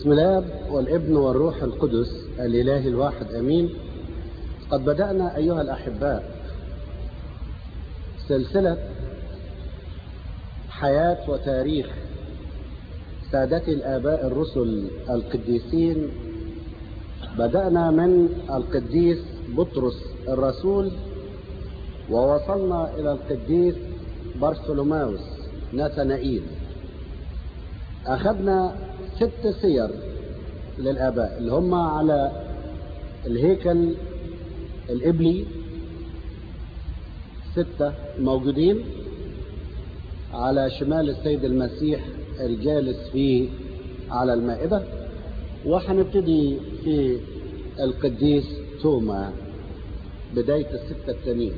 بسم الله والابن والروح القدس الإله الواحد أمين قد بدأنا أيها الأحباء سلسلة حياة وتاريخ سادتي الآباء الرسل القديسين بدأنا من القديس بطرس الرسول ووصلنا إلى القديس برثولوماوس نتنائيل أخذنا ست سير للآباء اللي هم على الهيكل الإبلي ستة موجودين على شمال السيد المسيح الجالس فيه على المائدة وهنبتدي في القديس توما بداية الستة التانيين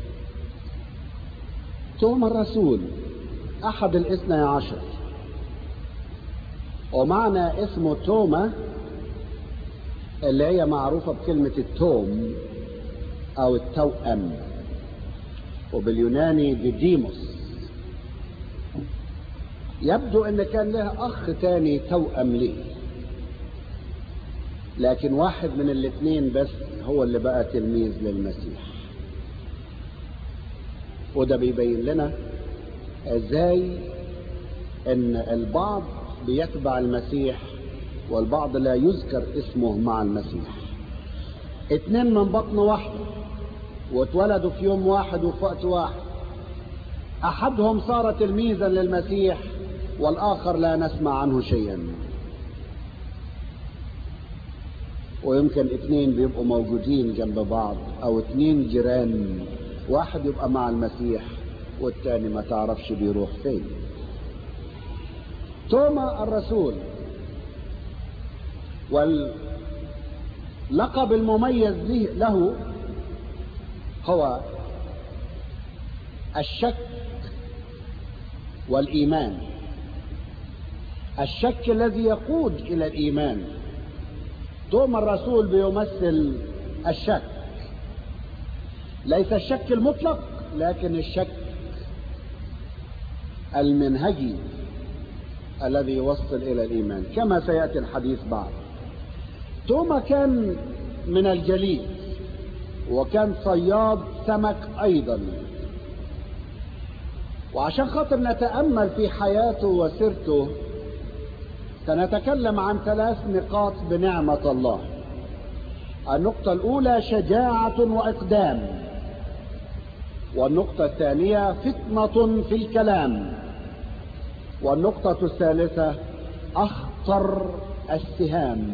توما الرسول أحد الاثنى عشر ومعنى اسمه توما اللي هي معروفة بكلمة التوم أو التوأم وباليوناني ديديموس يبدو ان كان له اخ تاني توأم ليه لكن واحد من الاثنين بس هو اللي بقى تلميذ للمسيح وده بيبين لنا ازاي ان البعض بيتبع المسيح والبعض لا يذكر اسمه مع المسيح اتنين من بطن واحدة واتولدوا في يوم واحد وفي وقت واحد احدهم صار تلميذا للمسيح والاخر لا نسمع عنه شيئا ويمكن اتنين بيبقوا موجودين جنب بعض او اتنين جيران واحد يبقى مع المسيح والتاني ما تعرفش بيروح فين توما الرسول واللقب المميز له هو الشك والايمان الشك الذي يقود الى الايمان توما الرسول بيمثل الشك ليس الشك المطلق لكن الشك المنهجي الذي يوصل الى الايمان كما سياتي الحديث بعد توما كان من الجليل وكان صياد سمك ايضا وعشان خاطر نتامل في حياته وسيرته سنتكلم عن ثلاث نقاط بنعمه الله النقطه الاولى شجاعه واقدام والنقطه الثانيه فتنه في الكلام والنقطه الثالثه اخطر السهام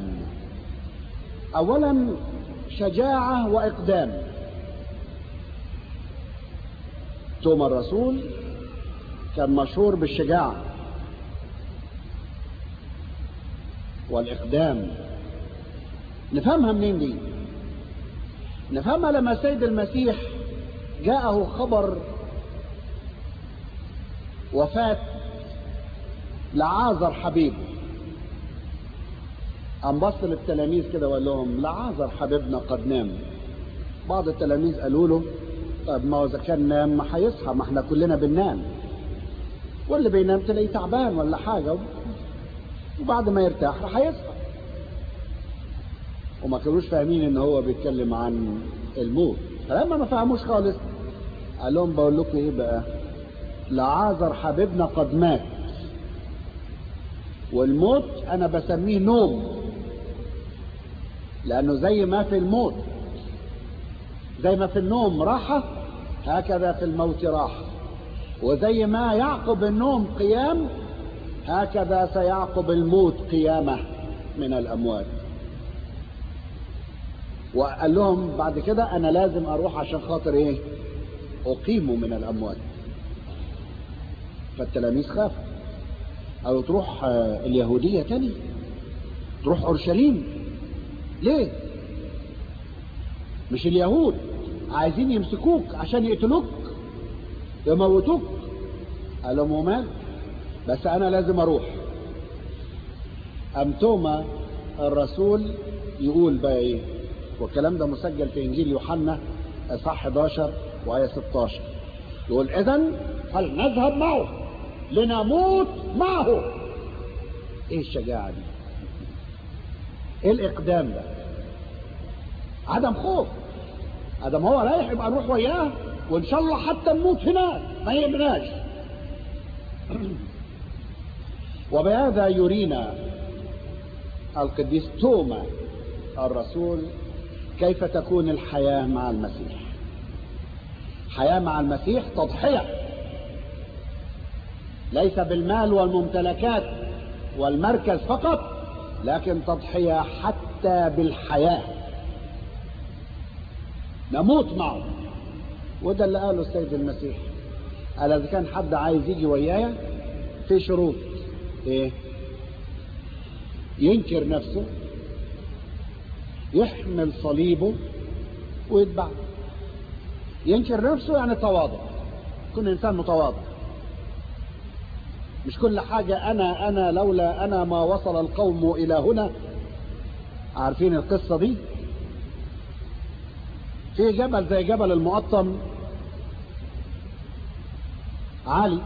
اولا شجاعه واقدام توما الرسول كان مشهور بالشجاعه والاقدام نفهمها منين دي نفهمها لما السيد المسيح جاءه خبر وفاه لعازر حبيبه قام بص للتلاميذ كده وقال لهم لعازر حبيبنا قد نام بعض التلاميذ قالوا له طب ما هو اذا كان نام ما هيصحى ما احنا كلنا بننام واللي بينام تلاقيه تعبان ولا حاجه وبعد ما يرتاح راح يصحى وما كانوش فاهمين ان هو بيتكلم عن الموت فلما ما فهموش خالص قال لهم بقول لكم ايه بقى لعازر حبيبنا قد مات والموت انا بسميه نوم لانه زي ما في الموت زي ما في النوم راحة هكذا في الموت راحة وزي ما يعقب النوم قيام هكذا سيعقب الموت قيامة من الأموات وقال لهم بعد كده أنا لازم أروح عشان خاطر إيه أقيمه من الأموات فالتلاميذ خافوا أو تروح اليهودية تاني تروح أورشليم ليه مش اليهود عايزين يمسكوك عشان يقتلوك يموتوك قال لهم ومال بس انا لازم اروح ام توما الرسول يقول بقى ايه والكلام ده مسجل في انجيل يوحنا اصحاح 11 وايه 16 يقول اذا فلنذهب معه لنموت معه ايه الشجاعه دي ايه الاقدام ده عدم خوف ادم هو رايح يبقى نروح وياه وان شاء الله حتى نموت هناك ما يهمناش وبهذا يرينا القديس توما الرسول كيف تكون الحياة مع المسيح حياة مع المسيح تضحية ليس بالمال والممتلكات والمركز فقط لكن تضحية حتى بالحياة نموت معه وده اللي قاله السيد المسيح قال اذا كان حد عايز يجي ويايا في شروط ايه ينكر نفسه يحمل صليبه ويتبع ينكر نفسه يعني تواضع يكون انسان متواضع مش كل حاجة انا انا لولا انا ما وصل القوم الى هنا عارفين القصة دي في جبل زي جبل المقطم عالي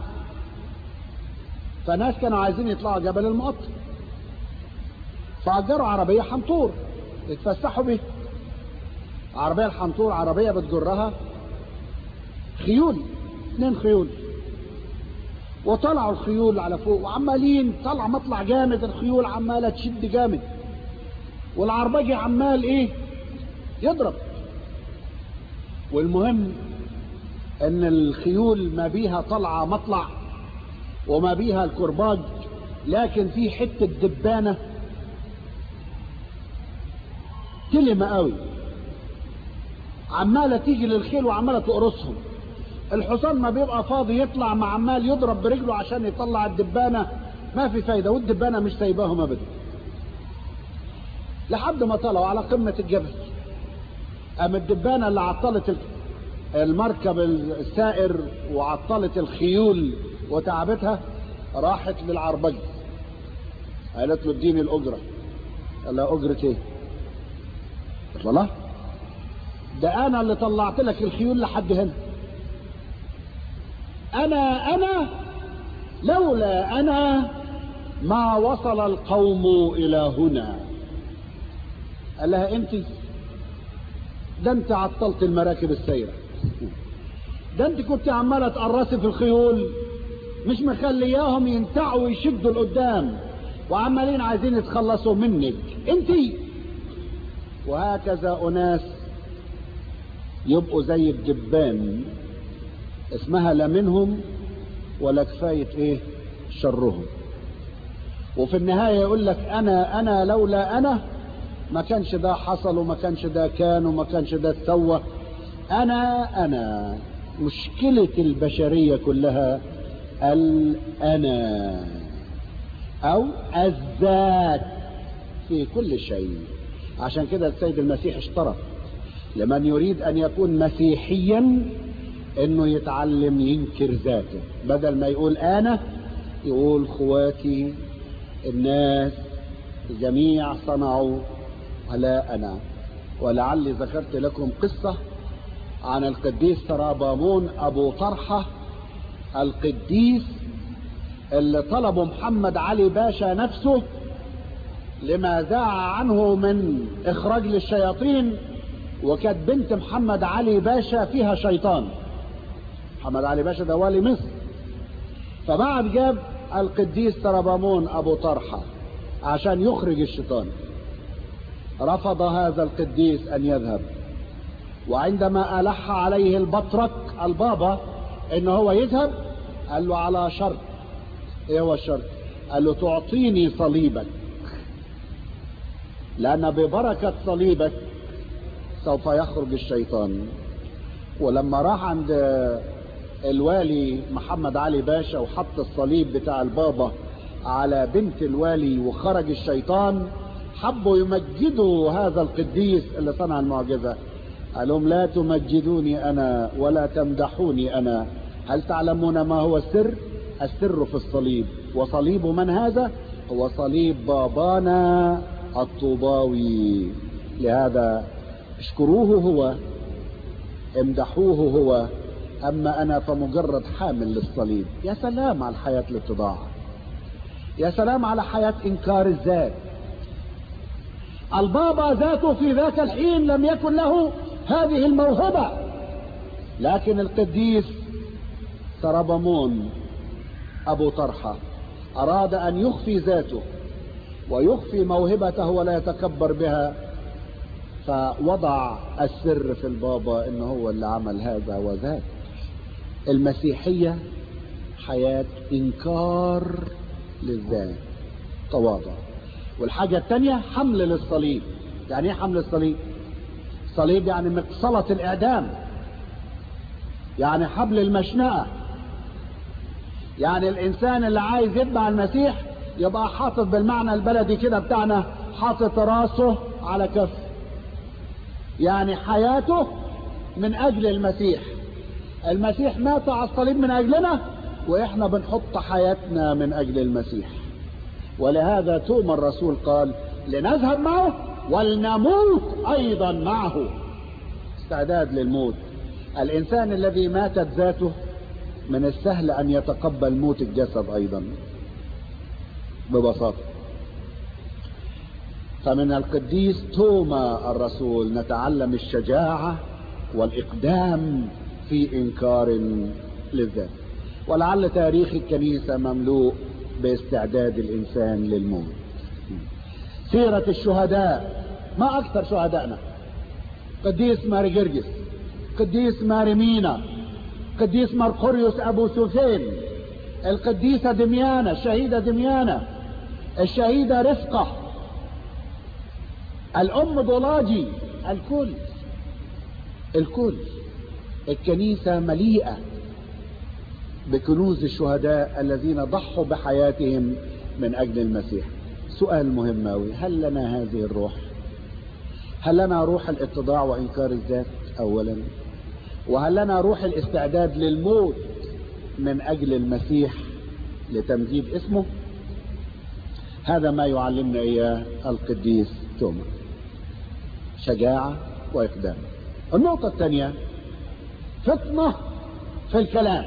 فناس كانوا عايزين يطلعوا جبل المقطم فأجروا عربية حنطور يتفسحوا بيها عربية الحنطور عربية بتجرها خيول اثنين خيول وطلعوا الخيول على فوق وعمالين طلع مطلع جامد الخيول عمالة تشد جامد والعربجي عمال ايه يضرب والمهم ان الخيول ما بيها طلعة مطلع وما بيها الكرباج لكن في حتة دبانة تلمة قوي عمالة تيجي للخيل وعمالة تقرصهم الحصان ما بيبقى فاضي يطلع ما عمال يضرب برجله عشان يطلع الدبانة ما في فايدة والدبانة مش سايباهم ابدا لحد ما طلعوا على قمة الجبل قام الدبانة اللي عطلت المركب السائر وعطلت الخيول وتعبتها راحت للعربجي قالت له اديني الاجره قال لها اجره ايه قالت له لا ده انا اللي طلعت لك الخيول لحد هنا انا انا لولا انا ما وصل القوم الى هنا قال لها انت ده انت عطلت المراكب السيره ده انت كنت عماله تقرصي في الخيول مش مخلياهم ينتعوا ويشدوا لقدام وعمالين عايزين يتخلصوا منك انت وهكذا اناس يبقوا زي الدبان اسمها لا منهم ولا كفايه ايه شرهم وفي النهايه يقول لك انا انا لولا انا ما كانش ده حصل وما كانش ده كان وما كانش ده اتسوى انا انا مشكله البشريه كلها الأنا أو الذات في كل شيء عشان كده السيد المسيح اشترط لمن يريد أن يكون مسيحيا انه يتعلم ينكر ذاته بدل ما يقول انا يقول خواتي الناس الجميع صنعوا على انا ولعلي ذكرت لكم قصة عن القديس سرابامون ابو طرحة القديس اللي طلبه محمد علي باشا نفسه لما ذاع عنه من اخراج للشياطين وكانت بنت محمد علي باشا فيها شيطان محمد علي باشا ده والي مصر فبعد جاب القديس سربامون ابو طرحه عشان يخرج الشيطان رفض هذا القديس ان يذهب وعندما الح عليه البطرك البابا ان هو يذهب قال له على شرط ايه هو الشرط قال له تعطيني صليبك لان ببركه صليبك سوف يخرج الشيطان ولما راح عند الوالي محمد علي باشا وحط الصليب بتاع البابا على بنت الوالي وخرج الشيطان حبوا يمجدوا هذا القديس اللي صنع المعجزة قال لهم لا تمجدوني أنا ولا تمدحوني أنا هل تعلمون ما هو السر السر في الصليب وصليب من هذا هو صليب بابانا الطوباوي لهذا اشكروه هو امدحوه هو اما انا فمجرد حامل للصليب يا سلام على الحياة الاتضاع يا سلام على حياة انكار الذات البابا ذاته في ذاك الحين لم يكن له هذه الموهبة لكن القديس سربمون أبو طرحة أراد أن يخفي ذاته ويخفي موهبته ولا يتكبر بها فوضع السر في البابا انه هو اللي عمل هذا وذاك المسيحية حياة انكار للذات تواضع والحاجة الثانية حمل للصليب يعني ايه حمل الصليب صليب يعني مقصلة الاعدام يعني حبل المشنقة يعني الانسان اللي عايز يتبع المسيح يبقى حاطط بالمعنى البلدي كده بتاعنا حاطط راسه على كف يعني حياته من اجل المسيح المسيح مات على الصليب من اجلنا واحنا بنحط حياتنا من اجل المسيح ولهذا توما الرسول قال لنذهب معه ولنموت ايضا معه استعداد للموت الانسان الذي ماتت ذاته من السهل ان يتقبل موت الجسد ايضا ببساطة فمن القديس توما الرسول نتعلم الشجاعة والإقدام في إنكار للذات ولعل تاريخ الكنيسة مملوء باستعداد الإنسان للموت سيرة الشهداء ما أكثر شهدائنا قديس ماري جرجس قديس ماري مينا قديس مرقريوس أبو سوفين القديسة دميانة الشهيدة دميانة الشهيدة رفقة الأم ضلاجي الكل الكل الكنيسة مليئة بكنوز الشهداء الذين ضحوا بحياتهم من أجل المسيح سؤال مهم أوي هل لنا هذه الروح هل لنا روح الاتضاع وإنكار الذات أولا وهل لنا روح الاستعداد للموت من أجل المسيح لتمجيد اسمه هذا ما يعلمنا إياه القديس توما شجاعة وإقدام النقطة الثانية فطنة في الكلام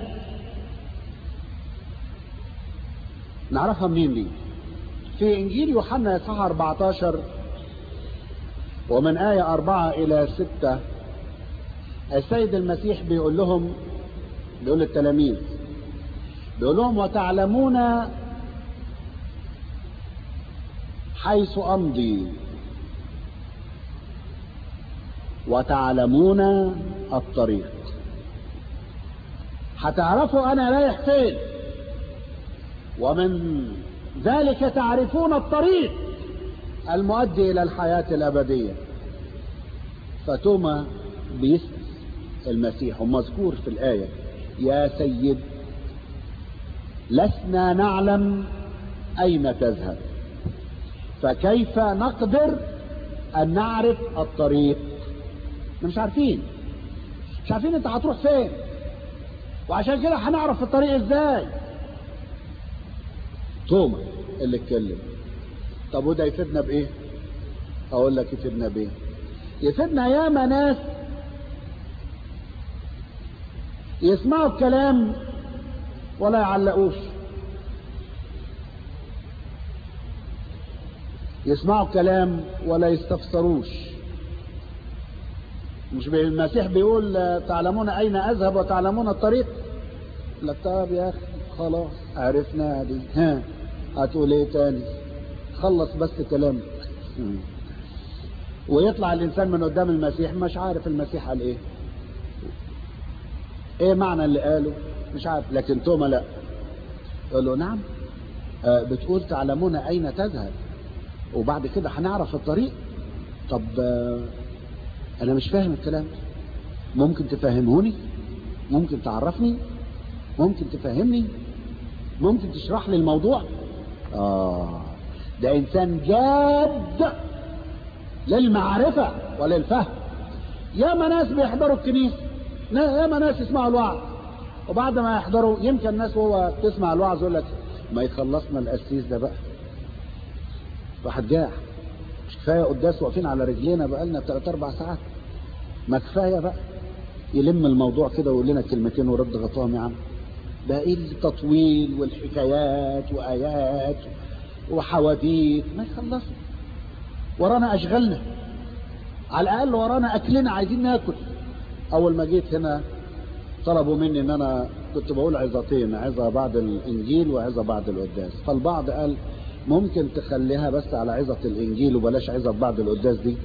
نعرفها منين دي في إنجيل يوحنا إصحاح 14 ومن آية أربعة إلى ستة السيد المسيح بيقول لهم بيقول للتلاميذ بيقول لهم وتعلمون حيث أمضي وتعلمون الطريق هتعرفوا أنا رايح فين ومن ذلك تعرفون الطريق المؤدي إلى الحياة الأبدية فتوما بيسأل المسيح ومذكور في الآية يا سيد لسنا نعلم أين تذهب فكيف نقدر أن نعرف الطريق مش عارفين مش عارفين انت هتروح فين وعشان كده هنعرف الطريق ازاي توما اللي اتكلم طب وده يفيدنا بايه اقول لك يفيدنا بايه يفيدنا ياما ناس يسمعوا الكلام ولا يعلقوش يسمعوا الكلام ولا يستفسروش مش المسيح بيقول تعلمون اين اذهب وتعلمون الطريق لك طب يا اخي خلاص عرفنا دي ها هتقول ايه تاني خلص بس كلامك ويطلع الانسان من قدام المسيح مش عارف المسيح قال ايه ايه معنى اللي قاله مش عارف لكن توما لا يقول له نعم آه بتقول تعلمون اين تذهب وبعد كده هنعرف الطريق طب آه انا مش فاهم الكلام ممكن تفهموني ممكن تعرفني ممكن تفهمني ممكن تشرح لي الموضوع اه ده انسان جاد للمعرفة وللفهم ياما ناس بيحضروا الكنيسة ياما ناس يسمعوا الوعظ وبعد ما يحضروا يمكن الناس وهو تسمع الوعظ يقول لك ما يخلصنا القسيس ده بقى واحد جاع مش كفايه قداس واقفين على رجلينا بقى لنا ثلاث اربع ساعات ما كفايه بقى يلم الموضوع كده ويقول لنا كلمتين ورد غطاهم يا عم ده ايه التطويل والحكايات وايات وحواديت ما يخلصوا ورانا اشغالنا على الاقل ورانا اكلنا عايزين ناكل اول ما جيت هنا طلبوا مني ان انا كنت بقول عظتين عظة بعد الانجيل وعظة بعد القداس فالبعض قال ممكن تخليها بس على عظة الانجيل وبلاش عظة بعد القداس دي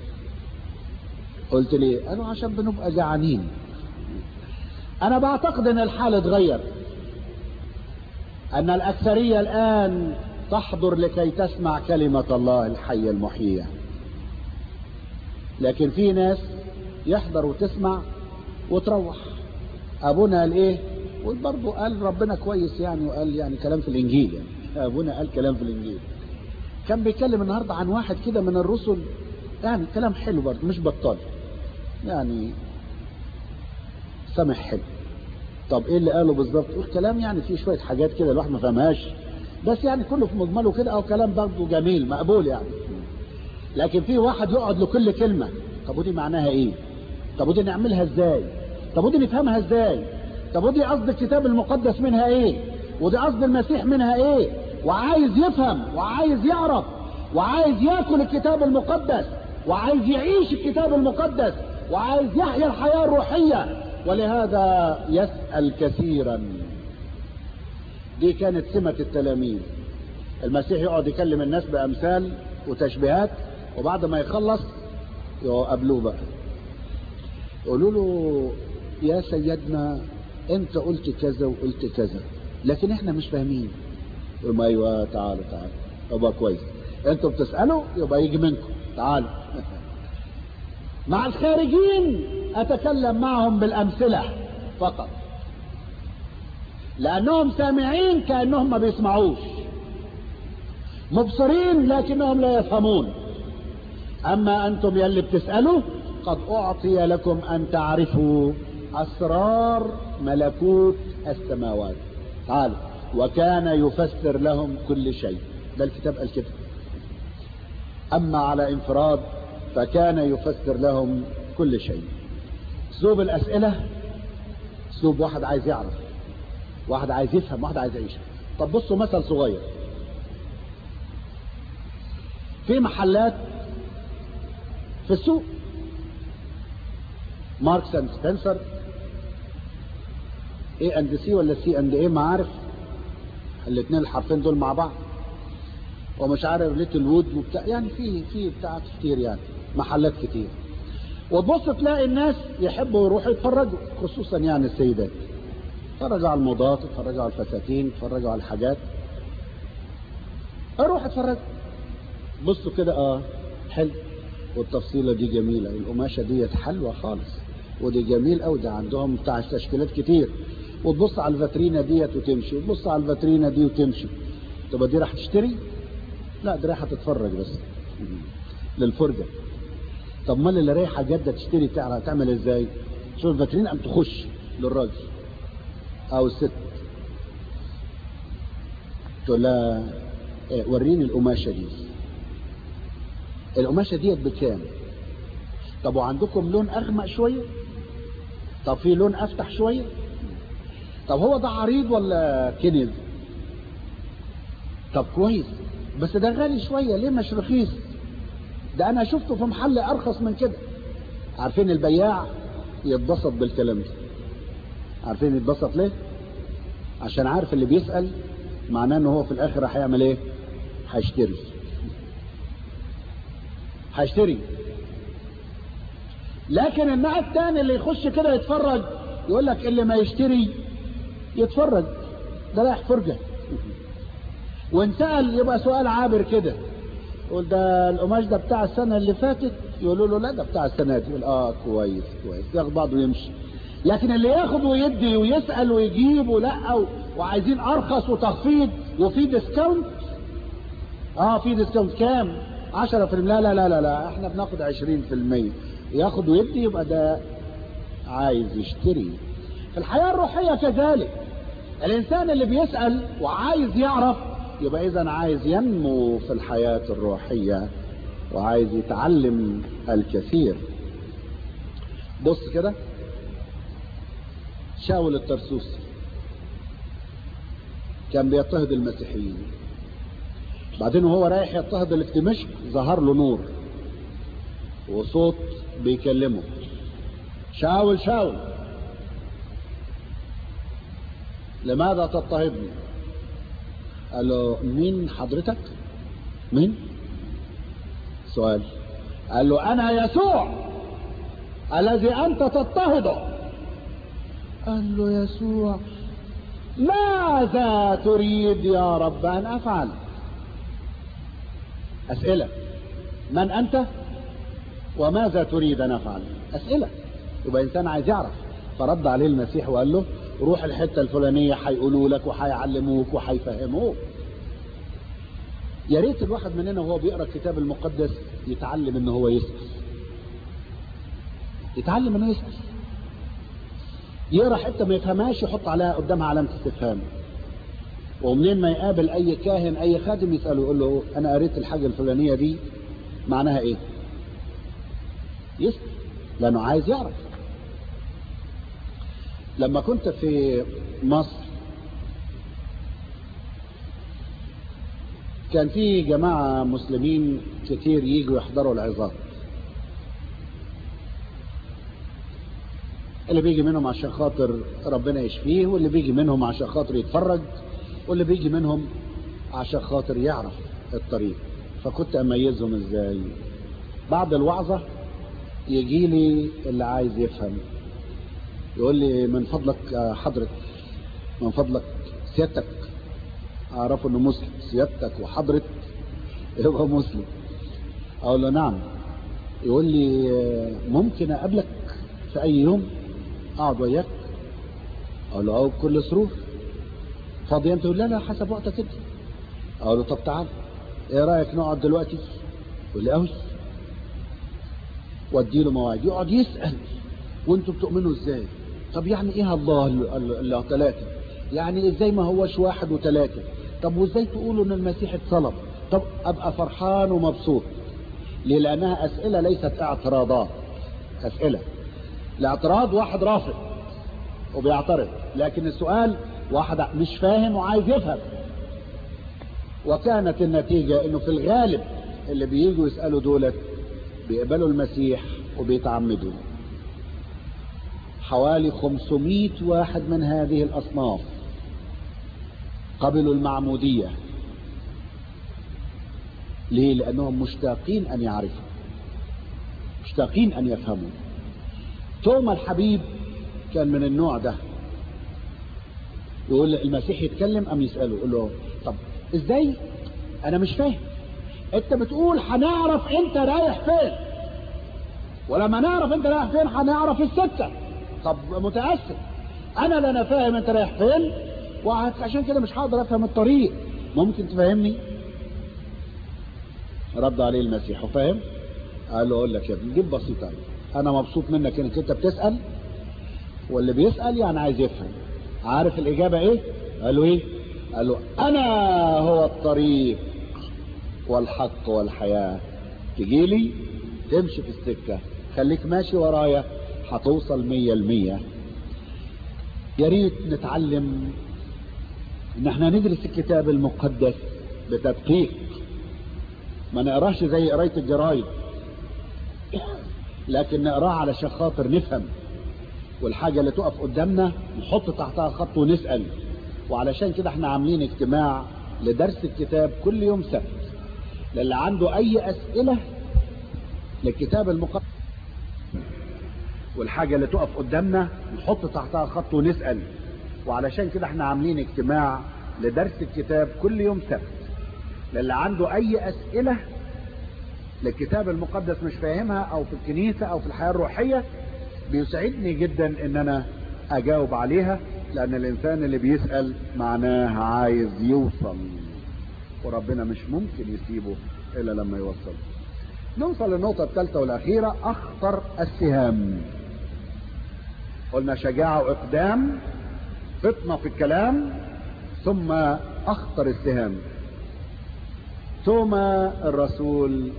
قلت ليه قالوا عشان بنبقى جعانين انا بعتقد ان الحال اتغير ان الاكثرية الان تحضر لكي تسمع كلمة الله الحية المحيية لكن في ناس يحضر وتسمع وتروح ابونا قال ايه وبرضه قال ربنا كويس يعني وقال يعني كلام في الانجيل يعني ابونا قال كلام في الانجيل كان بيتكلم النهارده عن واحد كده من الرسل يعني كلام حلو برضه مش بطال يعني سامح حلو طب ايه اللي قاله بالظبط قول كلام يعني فيه شويه حاجات كده الواحد ما فهمهاش بس يعني كله في مجمله كده او كلام برضه جميل مقبول يعني لكن في واحد يقعد لكل كلمه طب ودي معناها ايه طب ودي نعملها ازاي طب ودي نفهمها ازاي طب ودي قصد الكتاب المقدس منها ايه ودي قصد المسيح منها ايه وعايز يفهم وعايز يعرف وعايز ياكل الكتاب المقدس وعايز يعيش الكتاب المقدس وعايز يحيا الحياة الروحية ولهذا يسأل كثيرا دي كانت سمة التلاميذ المسيح يقعد يكلم الناس بأمثال وتشبيهات وبعد ما يخلص يقابلوه بقى يقولوا له يا سيدنا انت قلت كذا وقلت كذا لكن احنا مش فاهمين يقول ايوه تعالوا تعالوا يبقى كويس انتوا بتسالوا يبقى يجي منكم تعالوا مع الخارجين اتكلم معهم بالامثله فقط لانهم سامعين كانهم ما بيسمعوش مبصرين لكنهم لا يفهمون اما انتم يلي بتسالوا قد اعطي لكم ان تعرفوا اسرار ملكوت السماوات تعالوا وكان يفسر لهم كل شيء ده الكتاب قال كده اما على انفراد فكان يفسر لهم كل شيء اسلوب الاسئله اسلوب واحد عايز يعرف واحد عايز يفهم واحد عايز يعيش طب بصوا مثل صغير في محلات في السوق ماركس اند سبنسر اي اند سي ولا سي اند ايه ما عارف الاثنين الحرفين دول مع بعض ومش عارف ليتل وود وبتاع يعني في في بتاعات كتير يعني محلات كتير وتبص تلاقي الناس يحبوا يروحوا يتفرجوا خصوصا يعني السيدات يتفرجوا على الموضات يتفرجوا على الفساتين يتفرجوا على الحاجات اروح اتفرج بصوا كده اه حلو والتفصيلة دي جميلة القماشة دي حلوة خالص ودي جميل قوي ده عندهم بتاع تشكيلات كتير وتبص على الفاترينا ديت وتمشي وتبص على الفاترينا دي وتمشي طب دي راح تشتري لا دي رايحه تتفرج بس للفرجه طب مال اللي رايحه جده تشتري تعرف تعمل ازاي شوف الفاترين قام تخش للراجل او الست تقول لها إيه وريني القماشه دي القماشه ديت بكام طب وعندكم لون اغمق شويه طب في لون افتح شويه طب هو ده عريض ولا كنز طب كويس بس ده غالي شويه ليه مش رخيص ده انا شفته في محل ارخص من كده عارفين البياع يتبسط بالكلام ده عارفين يتبسط ليه عشان عارف اللي بيسأل معناه ان هو في الاخر هيعمل ايه هيشتري هيشتري لكن النوع الثاني اللي يخش كده يتفرج يقول لك اللي ما يشتري يتفرج ده رايح فرجة وان سأل يبقى سؤال عابر كده يقول ده القماش ده بتاع السنة اللي فاتت يقولوا له لا ده بتاع السنة دي يقول اه كويس كويس ياخد بعضه ويمشي لكن اللي ياخد ويدي ويسأل ويجيب ولا وعايزين ارخص وتخفيض وفي ديسكاونت اه في ديسكاونت كام 10 في لا لا لا لا لا احنا بناخد 20 في المية ياخد ويدي يبقى ده عايز يشتري في الحياة الروحية كذلك الانسان اللي بيسأل وعايز يعرف يبقى اذا عايز ينمو في الحياة الروحية وعايز يتعلم الكثير بص كده شاول الترسوسي كان بيضطهد المسيحيين بعدين وهو رايح يضطهد اللي في دمشق ظهر له نور وصوت بيكلمه شاول شاول لماذا تضطهدني قال له مين حضرتك مين سؤال قال له انا يسوع الذي انت تضطهده قال له يسوع ماذا تريد يا رب ان افعل اسئله من انت وماذا تريد ان افعل اسئله يبقى انسان عايز يعرف فرد عليه المسيح وقال له روح الحته الفلانيه هيقولوا لك وهيعلموك وهيفهموك يا ريت الواحد مننا وهو بيقرا الكتاب المقدس يتعلم ان هو يسال يتعلم انه يسال يقرا حته ما يفهمهاش يحط عليها قدامها علامه استفهام ومنين ما يقابل اي كاهن اي خادم يساله يقول له انا قريت الحاجه الفلانيه دي معناها ايه يسال لانه عايز يعرف لما كنت في مصر كان في جماعة مسلمين كتير يجوا يحضروا العظات اللي بيجي منهم عشان خاطر ربنا يشفيه واللي بيجي منهم عشان خاطر يتفرج واللي بيجي منهم عشان خاطر يعرف الطريق فكنت اميزهم ازاي بعد الوعظة يجي لي اللي عايز يفهم يقول لي من فضلك حضرتك من فضلك سيادتك اعرفه انه مسلم سيادتك وحضرتك يبقى مسلم اقول له نعم يقول لي ممكن اقابلك في اي يوم اقعد وياك اقول له اه بكل سرور فاضي انت يقول لا لا حسب وقتك انت اقول له طب تعال ايه رايك نقعد دلوقتي يقول لي قوي وادي له مواعيد يقعد يسال وانتوا بتؤمنوا ازاي طب يعني ايه الله اللي ثلاثه يعني ازاي ما هوش واحد وثلاثه طب وازاي تقولوا ان المسيح اتصلب طب ابقى فرحان ومبسوط ليه لانها اسئله ليست اعتراضات اسئله الاعتراض واحد رافض وبيعترض لكن السؤال واحد مش فاهم وعايز يفهم وكانت النتيجة انه في الغالب اللي بييجوا يسألوا دولت بيقبلوا المسيح وبيتعمدوا حوالي 500 واحد من هذه الأصناف قبلوا المعمودية ليه لأنهم مشتاقين أن يعرفوا مشتاقين أن يفهموا توما الحبيب كان من النوع ده يقول المسيح يتكلم أم يسأله يقول له طب ازاي انا مش فاهم انت بتقول هنعرف انت رايح فين ولما نعرف انت رايح فين هنعرف السكه طب متاسف انا لا انا فاهم انت رايح فين وعشان كده مش هقدر افهم الطريق ممكن تفهمني رد عليه المسيح وفاهم قال له اقول لك يا ابني دي بسيطه انا مبسوط منك انك انت بتسال واللي بيسال يعني عايز يفهم عارف الاجابه ايه قال له ايه قال له انا هو الطريق والحق والحياة تجي لي تمشي في السكة خليك ماشي ورايا هتوصل مية المية يا ريت نتعلم ان احنا ندرس الكتاب المقدس بتدقيق ما نقراش زي قراية الجرايد لكن نقراه علشان خاطر نفهم والحاجة اللي تقف قدامنا نحط تحتها خط ونسأل وعلشان كده احنا عاملين اجتماع لدرس الكتاب كل يوم سبت للي عنده اي اسئلة للكتاب المقدس والحاجة اللي تقف قدامنا نحط تحتها خط ونسأل وعلشان كده احنا عاملين اجتماع لدرس الكتاب كل يوم سبت للي عنده اي اسئلة للكتاب المقدس مش فاهمها او في الكنيسة او في الحياة الروحية بيسعدني جدا ان انا اجاوب عليها لان الانسان اللي بيسأل معناه عايز يوصل وربنا مش ممكن يسيبه الا لما يوصل نوصل للنقطة الثالثة والاخيرة اخطر السهام قلنا شجاعة واقدام فطنة في الكلام ثم اخطر السهام توما الرسول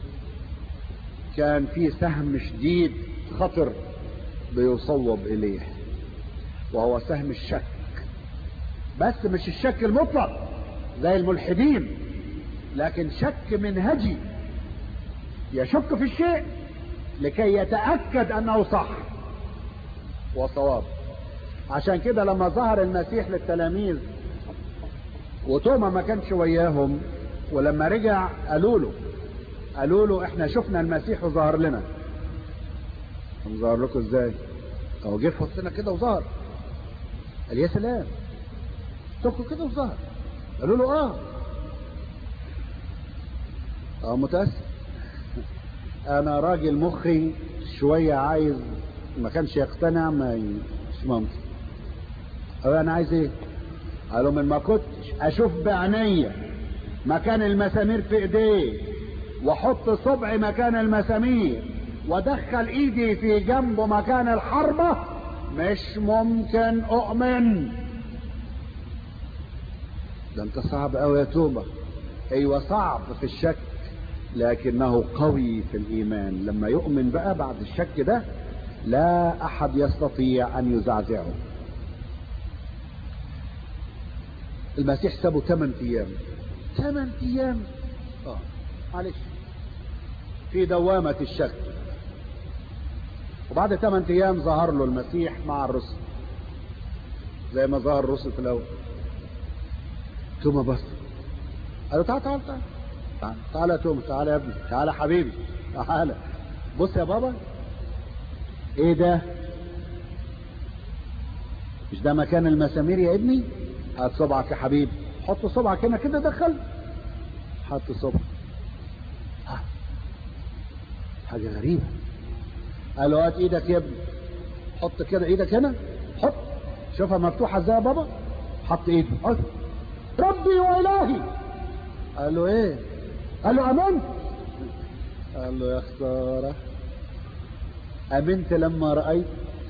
كان في سهم شديد خطر بيصوب اليه وهو سهم الشك بس مش الشك المطلق زي الملحدين لكن شك منهجي يشك في الشيء لكي يتأكد انه صح وصواب عشان كده لما ظهر المسيح للتلاميذ وتوما ما كانش وياهم ولما رجع قالوا له قالوا له احنا شفنا المسيح وظهر لنا ظهر لكم ازاي هو جه في وسطنا كده وظهر قال يا سلام شفتوا كده وظهر قالوا له اه اه متأسف انا راجل مخي شوية عايز ما كانش يقتنع ما ي... مش ممكن قال انا عايز ايه قالوا من ما كنتش اشوف بعينيا مكان المسامير في ايديه واحط صبعي مكان المسامير وادخل ايدي في جنبه مكان الحربة مش ممكن اؤمن ده انت صعب قوي يا توبة ايوه صعب في الشك لكنه قوي في الايمان لما يؤمن بقى بعد الشك ده لا احد يستطيع ان يزعزعه المسيح سابه 8 ايام 8 ايام اه معلش في دوامة الشك وبعد 8 ايام ظهر له المسيح مع الرسل زي ما ظهر الرسل في الاول توما بس قالوا تعال تعال تعال تعال تعال يا توما تعال يا ابني تعال يا حبيبي تعال بص يا بابا ايه ده مش ده مكان المسامير يا ابني هات صبعك يا حبيبي حط صبعك هنا كده دخل حط صبع ها. حاجة غريبة قالوا هات ايدك يا ابني حط كده ايدك هنا حط شوفها مفتوحة ازاي يا بابا حط ايده حط ربي والهي قال له ايه قال له امنت قال له يا خسارة امنت لما رأيت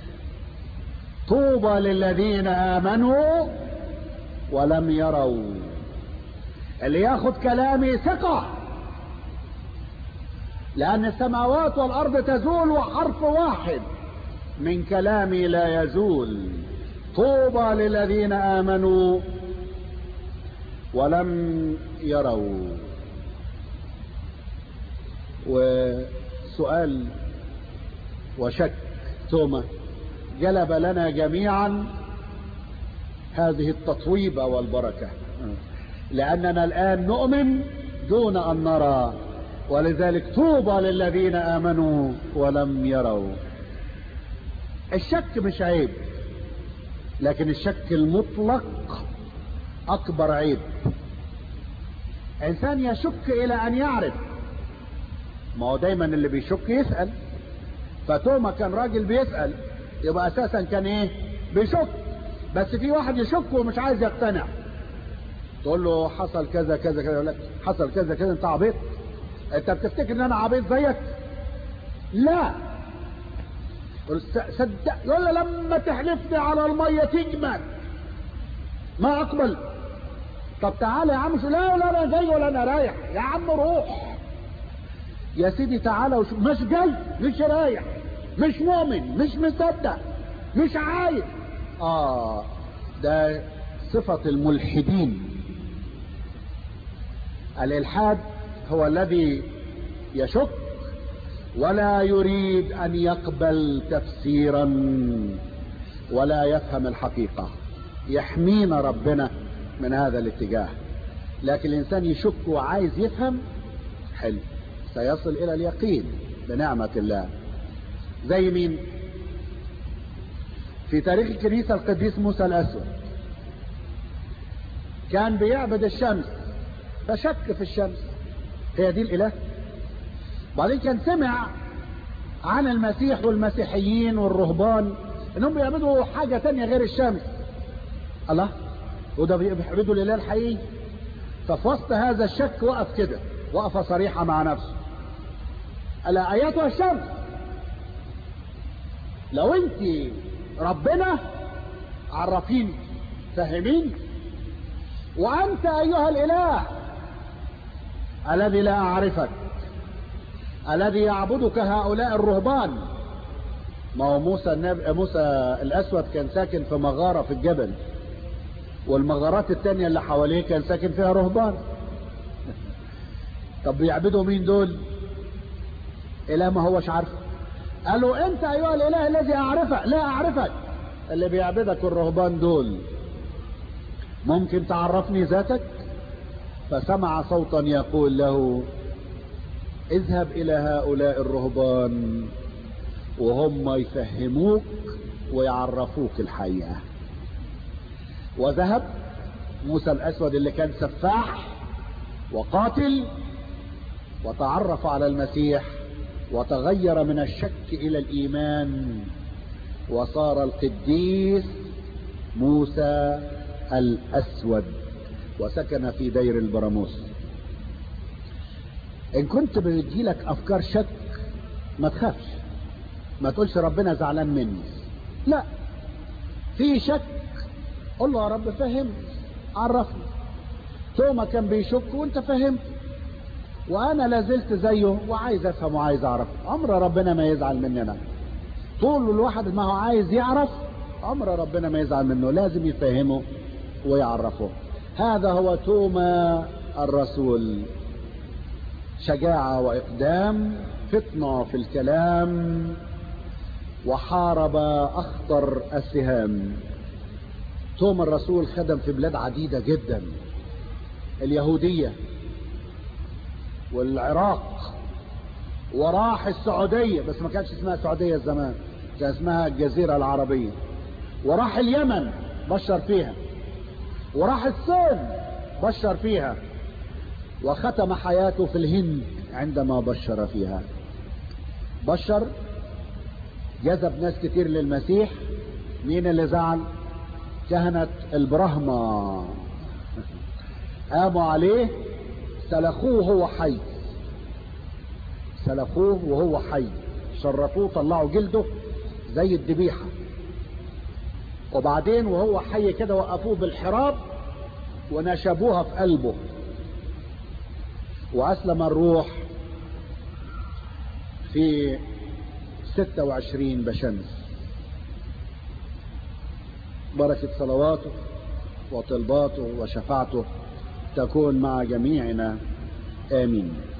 طوبى للذين امنوا ولم يروا اللي ياخد كلامي ثقة لأن السماوات والأرض تزول وحرف واحد من كلامي لا يزول طوبى للذين آمنوا ولم يروا وسؤال وشك توما جلب لنا جميعا هذه التطويبة والبركة لأننا الآن نؤمن دون أن نرى ولذلك طوبى للذين آمنوا ولم يروا الشك مش عيب لكن الشك المطلق أكبر عيب إنسان يشك إلى أن يعرف ما هو دايما اللي بيشك يسأل فتوما كان راجل بيسأل يبقى أساسا كان إيه بيشك بس في واحد يشك ومش عايز يقتنع تقول له حصل كذا كذا كذا يقول لك حصل كذا كذا انت عبيط انت بتفتكر ان انا عبيط زيك لا يقول صدق يقول له لما تحلفني على الميه تجمل ما اقبل طب تعالى يا عم شو لا لا انا جاي ولا انا رايح يا عم روح يا سيدي تعالى وشو مش جاي مش رايح مش مؤمن مش مصدق مش عايز اه ده صفة الملحدين الالحاد هو الذي يشك ولا يريد ان يقبل تفسيرا ولا يفهم الحقيقة يحمينا ربنا من هذا الاتجاه لكن الانسان يشك وعايز يفهم حلو سيصل الى اليقين بنعمة الله زي مين في تاريخ الكنيسة القديس موسى الاسود كان بيعبد الشمس فشك في الشمس هي دي الاله بعدين كان سمع عن المسيح والمسيحيين والرهبان انهم بيعبدوا حاجة تانية غير الشمس الله وده بيعبدوا الاله الحقيقي ففي وسط هذا الشك وقف كده وقفة صريحة مع نفسه الا اياتها الشمس لو انت ربنا عرفيني فهميني وانت ايها الاله الذي لا اعرفك الذي يعبدك هؤلاء الرهبان ما هو موسى النبي موسى الاسود كان ساكن في مغارة في الجبل والمغارات التانية اللي حواليه كان ساكن فيها رهبان طب بيعبدوا مين دول اله ما هوش عارفه قالوا انت ايها الاله الذي اعرفك لا اعرفك اللي بيعبدك الرهبان دول ممكن تعرفني ذاتك فسمع صوتا يقول له اذهب الى هؤلاء الرهبان وهم يفهموك ويعرفوك الحقيقة وذهب موسى الاسود اللي كان سفاح وقاتل وتعرف على المسيح وتغير من الشك الى الايمان وصار القديس موسى الاسود وسكن في دير البراموس ان كنت بيجيلك افكار شك ما تخافش ما تقولش ربنا زعلان مني لا في شك قول له يا رب فهمني عرفني توما كان بيشك وانت فهمت وانا لازلت زيه وعايز افهم وعايز اعرف عمر ربنا ما يزعل مننا طول الواحد ما هو عايز يعرف عمر ربنا ما يزعل منه لازم يفهمه ويعرفه هذا هو توما الرسول شجاعة وإقدام فطنة في الكلام وحارب أخطر السهام توما الرسول خدم في بلاد عديدة جدا اليهودية والعراق وراح السعودية بس ما كانش اسمها السعودية زمان كان اسمها الجزيرة العربية وراح اليمن بشر فيها وراح الصين بشر فيها وختم حياته في الهند عندما بشر فيها بشر جذب ناس كتير للمسيح مين اللي زعل كهنة البرهمة قاموا عليه سلخوه وهو حي سلخوه وهو حي شرفوه طلعوا جلده زي الذبيحة وبعدين وهو حي كده وقفوه بالحراب ونشبوها في قلبه وأسلم الروح في 26 بشمس بركة صلواته وطلباته وشفاعته تكون مع جميعنا آمين